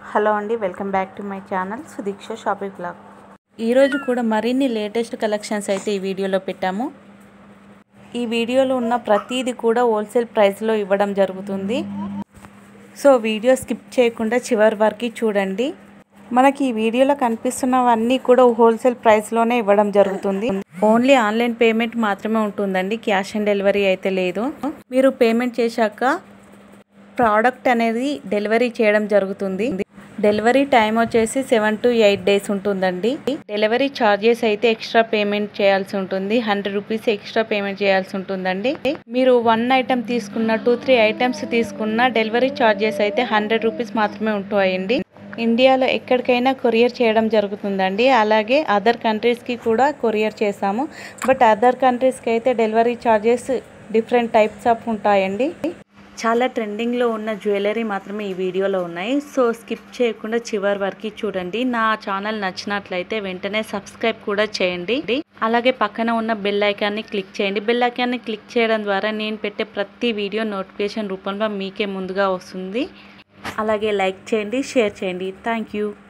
hello అండి welcome back to my channel Sudeeksha shopping blog ఈరోజు కూడా మరిన్ని లేటెస్ట్ కలెక్షన్స్ అయితే ఈ వీడియోలో పెట్టాము ఈ వీడియోలో ఉన్న ప్రతిదీ కూడా హోల్సేల్ ప్రైస్లో ఇవ్వడం జరుగుతుంది సో వీడియో స్కిప్ చేయకుండా చివరి వరకు చూడండి మనకి ఈ వీడియోలో కనిపిస్తున్నవన్నీ కూడా హోల్సేల్ ప్రైస్లోనే ఇవ్వడం జరుగుతుంది ఓన్లీ ఆన్లైన్ పేమెంట్ మాత్రమే ఉంటుందండి క్యాష్ ఆన్ డెలివరీ అయితే లేదు మీరు పేమెంట్ చేశాక ప్రోడక్ట్ అనేది డెలివరీ చేయడం జరుగుతుంది డెలివరీ టైం వచ్చేసి సెవెన్ టు ఎయిట్ డేస్ ఉంటుందండి డెలివరీ ఛార్జెస్ అయితే ఎక్స్ట్రా పేమెంట్ చేయాల్సి ఉంటుంది హండ్రెడ్ రూపీస్ ఎక్స్ట్రా పేమెంట్ చేయాల్సి ఉంటుందండి మీరు వన్ ఐటమ్ తీసుకున్న టూ త్రీ ఐటమ్స్ తీసుకున్న డెలివరీ ఛార్జెస్ అయితే హండ్రెడ్ రూపీస్ మాత్రమే ఉంటాయండి ఇండియాలో ఎక్కడికైనా కొరియర్ చేయడం జరుగుతుందండి అలాగే అదర్ కంట్రీస్కి కూడా కొరియర్ చేసాము బట్ అదర్ కంట్రీస్కి అయితే delivery charges different types of ఉంటాయండి చాలా ట్రెండింగ్లో ఉన్న జ్యువెలరీ మాత్రమే ఈ వీడియోలో ఉన్నాయి సో స్కిప్ చేయకుండా చివరి వరకు చూడండి నా ఛానల్ నచ్చినట్లయితే వెంటనే సబ్స్క్రైబ్ కూడా చేయండి అలాగే పక్కన ఉన్న బెల్ ఐకాన్ని క్లిక్ చేయండి బెల్ ఐకాన్ని క్లిక్ చేయడం ద్వారా నేను పెట్టే ప్రతి వీడియో నోటిఫికేషన్ రూపంలో మీకే ముందుగా వస్తుంది అలాగే లైక్ చేయండి షేర్ చేయండి థ్యాంక్ యూ